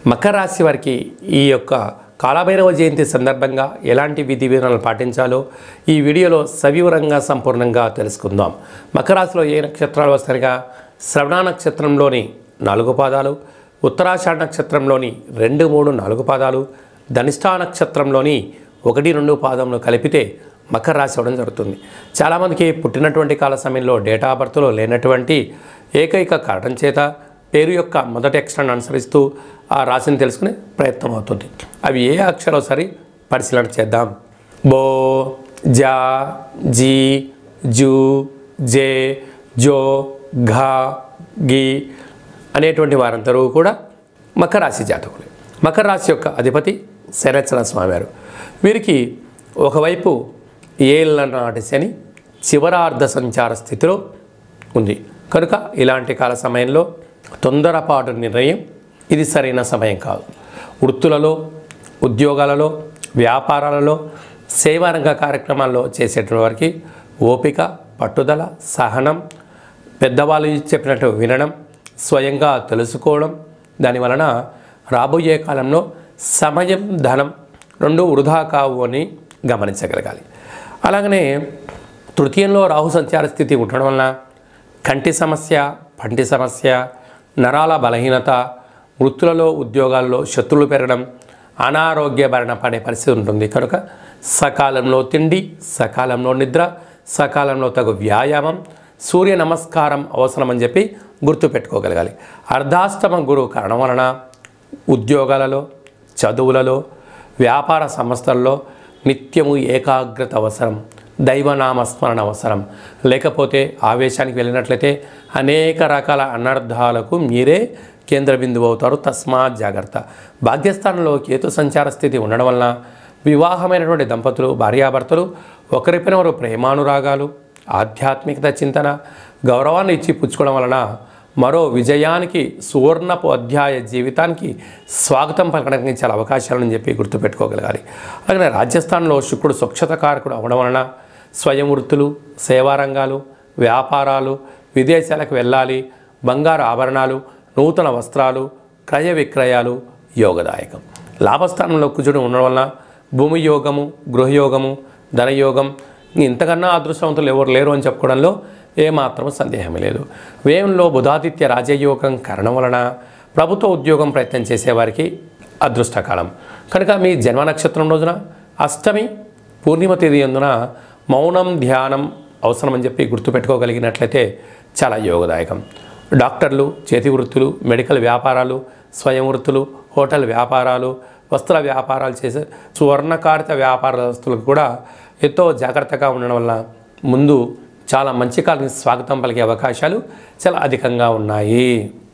మకర రాశి వారికి ఈ యొక్క కాలభైరవ జయంతి సందర్భంగా ఎలాంటి విధి విధానాలు పాటించాలో ఈ వీడియోలో సవివరంగా సంపూర్ణంగా తెలుసుకుందాం మకర రాశిలో ఏ నక్షత్రాలు వస్తాయిగా శ్రవణ నక్షత్రంలోని నాలుగు పాదాలు ఉత్తరాషాఢ నక్షత్రంలోని రెండు మూడు నాలుగు పాదాలు ధనిష్టా నక్షత్రంలోని ఒకటి రెండు పాదంలో కలిపితే మకర రాశి అవ్వడం జరుగుతుంది చాలామందికి పుట్టినటువంటి కాల సమయంలో డేటా ఆఫ్ బర్త్లో లేనటువంటి ఏకైక కారణం చేత పేరు యొక్క మొదటి అక్షరాన్ని అనుసరిస్తూ ఆ రాశిని తెలుసుకునే ప్రయత్నం అవుతుంది అవి ఏ అక్షరం సరి పరిశీలన చేద్దాం బో జా జీ జూ జే జో ఘా గి అనేటువంటి వారందరూ కూడా మకర రాశి జాతకులే మకర రాశి యొక్క అధిపతి శరచన స్వామివారు వీరికి ఒకవైపు ఏళ్ళ నాటి శని చివరార్ధ సంచార స్థితిలో ఉంది కనుక ఇలాంటి కాల సమయంలో తొందరపాటు నిర్ణయం ఇది సరైన సమయం కాదు వృత్తులలో ఉద్యోగాలలో వ్యాపారాలలో సేవారంగ కార్యక్రమాల్లో చేసేటువంటి వారికి ఓపిక పట్టుదల సహనం పెద్దవాళ్ళు చెప్పినట్టు వినడం స్వయంగా తెలుసుకోవడం దానివలన రాబోయే కాలంలో సమయం ధనం రెండు వృధా కావు అని గమనించగలగాలి అలాగనే తృతీయంలో రాహు సంచార స్థితి ఉండడం వలన కంటి సమస్య పంటి సమస్య నరాల బలహీనత వృత్తులలో ఉద్యోగాల్లో శత్రువులు పెరగడం అనారోగ్య బారిన పడే పరిస్థితి ఉంటుంది కనుక సకాలంలో తిండి సకాలంలో నిద్ర సకాలంలో తగు వ్యాయామం సూర్య నమస్కారం అవసరమని చెప్పి గుర్తుపెట్టుకోగలగాలి అర్ధాష్టమ గురువు కారణం వలన ఉద్యోగాలలో చదువులలో వ్యాపార సంస్థల్లో నిత్యము ఏకాగ్రత అవసరం దైవనామస్మరణ అవసరం లేకపోతే ఆవేశానికి వెళ్ళినట్లయితే అనేక రకాల అనర్థాలకు మీరే కేంద్ర బిందువు అవుతారు తస్మాత్ జాగ్రత్త భాగ్యస్థానంలో కేతు సంచార స్థితి ఉండడం వలన వివాహమైనటువంటి దంపతులు భార్యాభర్తలు ఒకరిపైన ఒకరు ప్రేమానురాగాలు ఆధ్యాత్మికత చింతన గౌరవాన్ని ఇచ్చి పుచ్చుకోవడం వలన మరో విజయానికి సువర్ణపు అధ్యాయ జీవితానికి స్వాగతం పలకడానికి చాలా అవకాశాలని చెప్పి గుర్తుపెట్టుకోగలగాలి అలాగే రాజస్థాన్లో శుక్రుడు స్వచ్ఛత కారకుడు అవడం వలన స్వయం వృత్తులు సేవారంగాలు వ్యాపారాలు విదేశాలకు వెళ్ళాలి బంగారు ఆభరణాలు నూతన వస్త్రాలు క్రయ విక్రయాలు యోగదాయకం లాభస్థానంలో కుజుడు ఉండడం వలన భూమి యోగము గృహయోగము ధనయోగం ఇంతకన్నా అదృష్టవంతులు ఎవరు లేరు అని చెప్పుకోవడంలో ఏమాత్రం సందేహమే లేదు వ్యయంలో బుధాదిత్య రాజయోగం కారణం వలన ప్రభుత్వ ఉద్యోగం ప్రయత్నం చేసేవారికి అదృష్టకాలం కనుక మీ జన్మ నక్షత్రం రోజున అష్టమి పూర్ణిమ తేదీ అందున మౌనం ధ్యానం అవసరమని చెప్పి గుర్తుపెట్టుకోగలిగినట్లయితే చాలా యోగదాయకం డాక్టర్లు చేతి వృత్తులు మెడికల్ వ్యాపారాలు స్వయం వృత్తులు హోటల్ వ్యాపారాలు వస్త్ర వ్యాపారాలు చేసే సువర్ణకారిత వ్యాపారస్తులకు కూడా ఎంతో జాగ్రత్తగా ఉండడం వల్ల ముందు చాలా మంచి కాలానికి స్వాగతం పలికే అవకాశాలు చాలా అధికంగా ఉన్నాయి